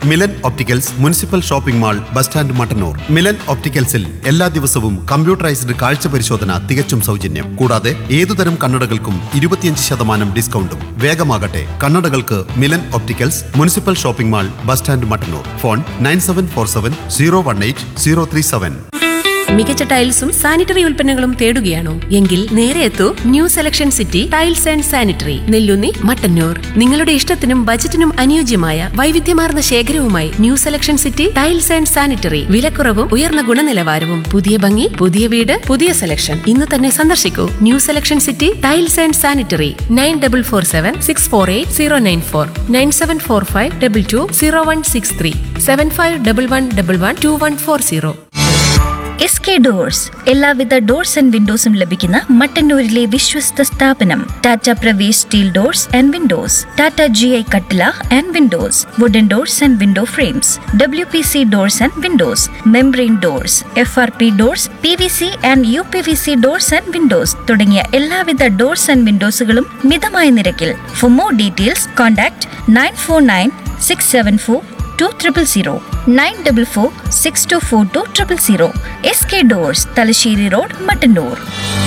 Milan opticals municipal shopping mall bus stand Mattannur Milan ഒപ്റ്റിക്കൽസിൽ എല്ലാ ദിവസവും കമ്പ്യൂട്ടറൈസ്ഡ് കാഴ്ച പരിശോധന തികച്ചും സൗജന്യം കൂടാതെ ഏതുതരം കണ്ണടകൾക്കും ഇരുപത്തിയഞ്ച് ശതമാനം ഡിസ്കൗണ്ടും വേഗമാകട്ടെ കണ്ണടകൾക്ക് Milan opticals municipal shopping mall bus stand Mattannur phone nine seven four seven zero one eight zero three seven മികച്ച ടൈൽസും സാനിറ്ററി ഉൽപ്പന്നങ്ങളും തേടുകയാണോ എങ്കിൽ നേരെ എത്തൂ new selection city tiles and sanitary Nellunni Mattannur നിങ്ങളുടെ ഇഷ്ടത്തിനും ബജറ്റിനും അനുയോജ്യമായ വൈവിധ്യമാർന്ന ശേഖരവുമായി new selection city tiles and sanitary വിലക്കുറവും ഉയർന്ന ഗുണനിലവാരവും പുതിയ ഭംഗി പുതിയ വീട് പുതിയ സെലക്ഷൻ ഇന്ന് തന്നെ സന്ദർശിക്കൂ new selection city tiles and sanitary nine double four seven six four eight zero nine four nine seven four five double two zero one six three seven five double one double one two one four zero S K doors എല്ലാവിധ doors and വിൻഡോസും ലഭിക്കുന്ന മട്ടന്നൂരിലെ വിശ്വസ്ത സ്ഥാപനം Tata Pravesh steel doors and windows Tata G I കട്ടില and windows wooden doors and window frames W P C doors and windows membrane doors F R P doors P V C and U P V C doors and windows തുടങ്ങിയ എല്ലാവിധ doors and വിൻഡോസുകളും മിതമായ നിരക്കിൽ for more details contact nine four nine six seven four two triple zero nine double four six two four two triple zero S K doors Thalassery road Mattannur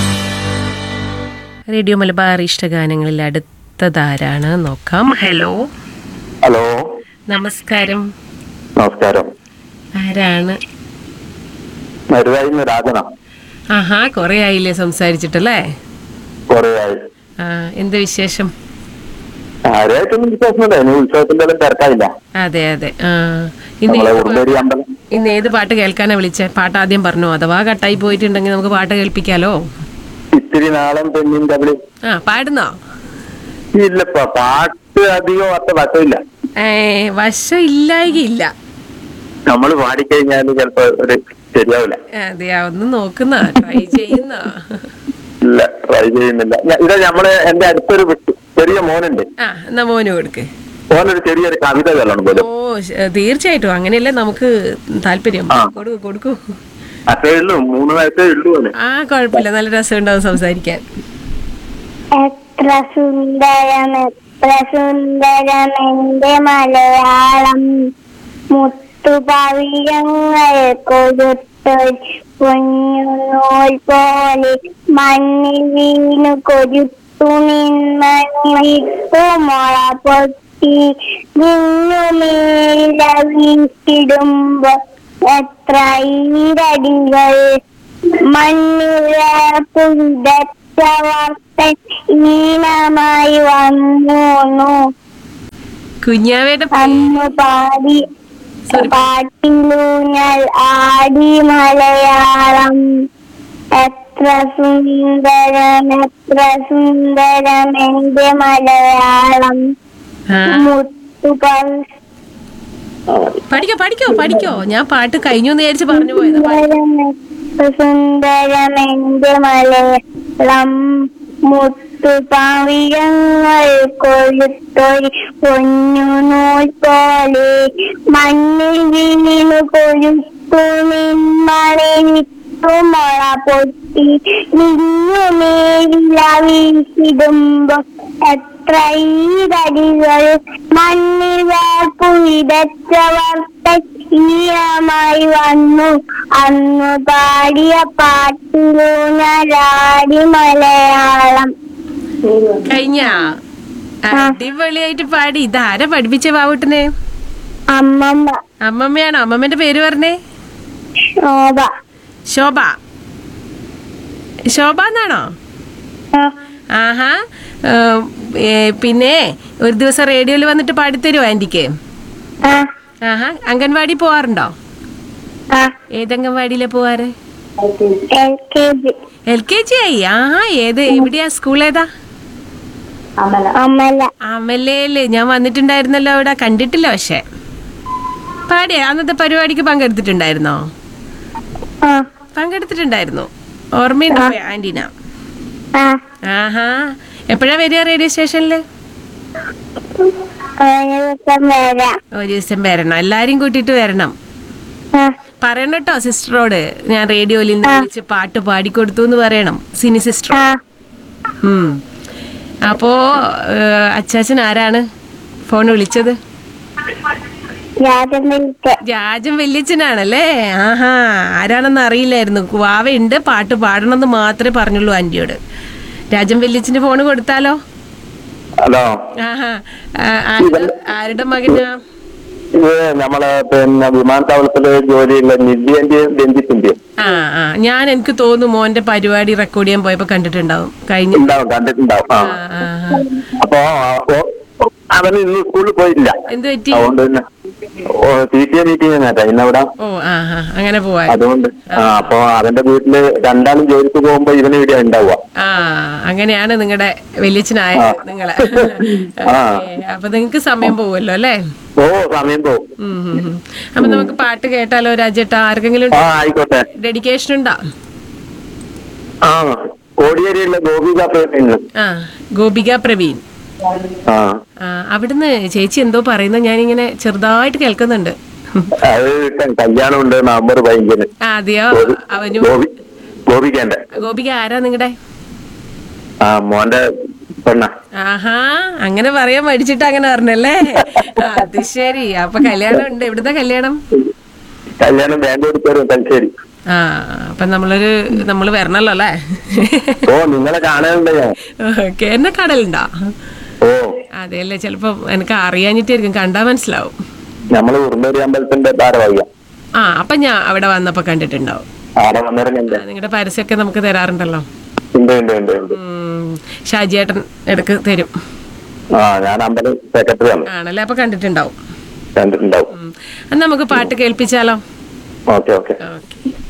radio Malabar ഇഷ്ടഗാനങ്ങളിൽ അടുത്തതാരാണ് നോക്കാം hello hello നമസ്കാരം നമസ്കാരം ആരാണ് മരുതായിന്ന് രാജന ആഹാ കൊറേ ആയില്ലേ സംസാരിച്ചിട്ടല്ലേ കുറേയായി ആ എന്ത് വിശേഷം ആരെയായിട്ടൊന്നും വിശ്വാസമില്ല ഇനി ഉത്സവത്തിന്റെ എല്ലാം തിരക്കായില്ല അതെ അതെ ആ ഇന്ന് നമ്മളെ ഏത് ഉറുമ്പേരി അമ്പലം ഇന്ന് ഏത് പാട്ട് കേൾക്കാനാ വിളിച്ചേ പാട്ട് ആദ്യം പറഞ്ഞു അഥവാ കട്ടായി പോയിട്ടുണ്ടെങ്കിൽ നമുക്ക് പാട്ട് കേൾപ്പിക്കാലോ ഇത്തിരി നാളം പെണ്ണിൻ തമ്മിൽ ആ പാടുന്നോ ഇല്ലപ്പ പാട്ട് അധികം അത്ര വശമില്ല ഏ വശം ഇല്ലായികയില്ല നമ്മൾ പാടിക്കഴിഞ്ഞാൽ ചിലപ്പോ ഒരു ശരിയാവില്ല അതെ ഒന്ന് നോക്കുന്ന ട്രൈ ചെയ്യുന്ന ഇല്ല ട്രൈ ചെയ്യുന്നില്ല ഞ- ഇത് നമ്മള് എന്റെ അടുത്തൊരു കുട്ടി- ചെറിയ മോനുണ്ട് ആ എന്നാ മോന് കൊടുക്ക് മോനൊരു ചെറിയൊരു കവിത ചൊല്ലണം പോലും ഓ ശ- തീർച്ചയായിട്ടും അങ്ങനെയല്ലേ നമുക്ക് താല്പര്യം ആ. കൊടുക്കൂ കൊടുക്കൂ അത്രേ ഉള്ളൂ മൂന്ന് വയസ്സേ ഉള്ളൂ അവന് ആ കുഴപ്പമില്ല നല്ല രസമുണ്ടാവും സംസാരിക്കാൻ എത്ര സുന്ദരം എത്ര സുന്ദരം എന്റെ മലയാളം മുത്തുപവിഴങ്ങൾ കൊടുത്തൊരു കുഞ്ഞുനൂൽ പോലെ മണ്ണിൽ വീണു കൊരുത്തു നിന്നിട്ടു മുള പൊട്ടി നിന്നുമേല വീട്ടിടുമ്പോ എത്ര ഈരടികൾ മണ്ണിലപ്പുതച്ച വാർത്തൻ ഈണമായി വന്നു കുഞ്ഞാവേടെ പേ- അന്ന് പാടി Sorry. പാട്ടിലൂഞ്ഞൽ ആടി മലയാളം എത്ര സുന്ദരം എത്ര സുന്ദരം എന്റെ മലയാളം ആ, മുത്തു പഠിക്കോ പഠിക്കോ പഠിക്കോ ഞാൻ പാട്ട് കഴിഞ്ഞു എന്ന് വിചാരിച്ച് പറഞ്ഞു പോയതാ പാടി. സുന്ദരം എത്ര സുന്ദരം എന്റെ മലയാളം മുത്തു പവിഴങ്ങൾ കൊഴുത്തൊരു പൊന്നു നൂൽ പോലെ മണ്ണിൽ വീണു കൊഴുത്തു നിന്മണിത്തു മുള പൊട്ടി നിന്നു മേലില വീശിടുമ്പോ എത്ര ഈരടികൾ മണ്ണിൽ വാർപ്പു വിതച്ച വർത്തീയമായി വന്നു അന്നു പാടിയ പാട്ടിലൂഞ്ഞലാടി മലയാളം കഴിഞ്ഞ അടിപൊളിയായിട്ട് പാടി ഇതാരാ പഠിപ്പിച്ച ബാബുട്ടിനെ അമ്മമ്മ അമ്മമ്മയാണോ അമ്മമ്മന്റെ പേര് പറഞ്ഞേ ശോഭ ശോഭ ശോഭ എന്നാണോ ആ, ആഹാ ഏ, ഏ, പിന്നെ ഒരു ദിവസം റേഡിയോയിൽ വന്നിട്ട് പാടിത്തരുമോ ആന്റിക്ക് ആ, ആഹാ അംഗൻവാടി പോവാറുണ്ടോ ആ, ഏത് അംഗൻവാടിയിലാ പോവാറ് L K G L K G ആയി ആഹാ ഏത് എവിടെയാ സ്കൂൾ ഏതാ അമല അമലയില് ഞാൻ വന്നിട്ടുണ്ടായിരുന്നല്ലോ അവിടെ കണ്ടിട്ടില്ല പക്ഷെ പാടിയ അന്നത്തെ പരിപാടിക്ക് പങ്കെടുത്തിട്ടുണ്ടായിരുന്നോ ആ, പങ്കെടുത്തിട്ടുണ്ടായിരുന്നു ഓർമ്മയുണ്ടോ ആന്റീന ആ, ആഹാ എപ്പോഴാ വരിക റേഡിയോ സ്റ്റേഷനില് ഒരു ദിവസം വരാം ഒരു ദിവസം വരണം എല്ലാരും കൂട്ടിയിട്ട് വരണം ആ, പറയണം കേട്ടോ സിസ്റ്ററോട് ഞാൻ റേഡിയോയിൽ നിന്ന് വിളിച്ച് പാട്ട് പാടിക്കൊടുത്തു എന്ന് പറയണം സിനി സിസ്റ്റർ ആ, ഉം. അപ്പോ ഏഹ്, അച്ചാച്ചൻ ആരാണ് ഫോൺ വിളിച്ചത് രാജൻ വിളിച്ച് രാജൻ വല്യച്ഛനാണല്ലേ ആഹാ ആരാണെന്ന് അറിയില്ലായിരുന്നു വാവയുണ്ട് പാട്ട് പാടണമെന്ന് മാത്രമേ പറഞ്ഞുള്ളൂ ആന്റിയോട് രാജൻ വല്യച്ഛന്റെ ഫോണ് കൊടുത്താലോ ഹലോ ആഹാ ആ, ആരുടെ ആരുടെ മകനാ ഇത് നമ്മളെ പിന്നെ വിമാനത്താവളത്തില് ജോലിയുള്ള നിധിന്റെയും രഞ്ജിത്തിന്റെയും ആ ആ ഞാൻ എനിക്ക് തോന്നുന്നു മോന്റെ പരിപാടി റെക്കോർഡ് ചെയ്യാൻ പോയപ്പോ കണ്ടിട്ടുണ്ടാവും കഴിഞ്ഞ ഉണ്ടാവും കണ്ടിട്ടുണ്ടാവും ആ ആ, ആ. അപ്പൊ അപ്പൊ അവന് ഇന്ന് സ്കൂളിൽ പോയില്ല എന്ത് പറ്റി അതുകൊണ്ട് തന്നെ പി ടി എ മീറ്റിംഗ് നേട്ടാ ഇന്നവിടെ ഓ ആ ആ അങ്ങനെ പോവാ അതുകൊണ്ട് ആ അപ്പൊ അവന്റെ വീട്ടില് രണ്ടാളും ജോലിക്ക് പോകുമ്പോ ഇവന് ഇവിടെ ഉണ്ടാവുക ആ അങ്ങനെയാണ് നിങ്ങളുടെ വലിയച്ഛനായ നിങ്ങളെ ആ. ഓക്കേ. അപ്പൊ നിങ്ങക്ക് സമയം പോവുമല്ലോ അല്ലേ ഓ സമയം പോകും ഉം, ഉം, ഉം. അപ്പൊ നമുക്ക് പാട്ട് കേട്ടാലോ രാജേട്ടാ ആർക്കെങ്കിലും ആ ആയിക്കോട്ടെ ഡെഡിക്കേഷൻ ഉണ്ടോ ആ കോടിയേരിയുള്ള ഗോപിക പേരുണ്ട് ആ ഗോപിക പ്രവീൺ ആ ആ അവിടുന്ന് ചേച്ചി എന്തോ പറയുന്നത് ഞാനിങ്ങനെ ചെറുതായിട്ട് കേൾക്കുന്നുണ്ട് അത് കല്യാണം ഉണ്ട് നവംബർ പതിനഞ്ചിന് ആ, അതെയോ അവനും ഗോപി ഗോപികന്റെ ഗോപിക ആരാ നിങ്ങളുടെ ആ മോന്റെ പെണ്ണ ആഹാ അങ്ങനെ പറയാൻ മടിച്ചിട്ട് അങ്ങനെ പറഞ്ഞല്ലേ അത് ശരി അപ്പൊ കല്യാണം ഉണ്ട് എവിടുന്ന കല്യാണം കല്യാണം ബാംഗ്ലൂർ പേരും തലശ്ശേരി ആ അപ്പൊ നമ്മളൊരു നമ്മള് വരണല്ലോ അല്ലേ ഓ നിങ്ങളെ കാണാനുണ്ട് ഞാൻ ഓക്കെ എന്നെ കടലുണ്ടോ ഓ അതെയല്ലേ ചിലപ്പോ എനിക്ക് അറിയാഞ്ഞിട്ടായിരിക്കും കണ്ടാ മനസ്സിലാവും നമ്മള് ഉറുമ്പേരി അമ്പലത്തിന്റെ ഭാരവാഹിയ ആ അപ്പൊ ഞാൻ അവിടെ വന്നപ്പോ കണ്ടിട്ടുണ്ടാവും ആടെ വന്നേരം കണ്ട നിങ്ങളുടെ പരസ്യമൊക്കെ നമുക്ക് തരാറുണ്ടല്ലോ ഉണ്ട് ഉണ്ട് ഉണ്ട് ഉണ്ട് ഉം, ഷാജിയേട്ടൻ ഇടക്ക് തരും ആ ഞാൻ അമ്പലം സെക്രട്ടറി ആണ് ആണല്ലേ അപ്പൊ കണ്ടിട്ടുണ്ടാവും കണ്ടിട്ടുണ്ടാവും ഉം. എന്നാ നമുക്ക് പാട്ട് കേൾപ്പിച്ചാലോ ഓക്കെ ഓക്കെ ഓക്കെ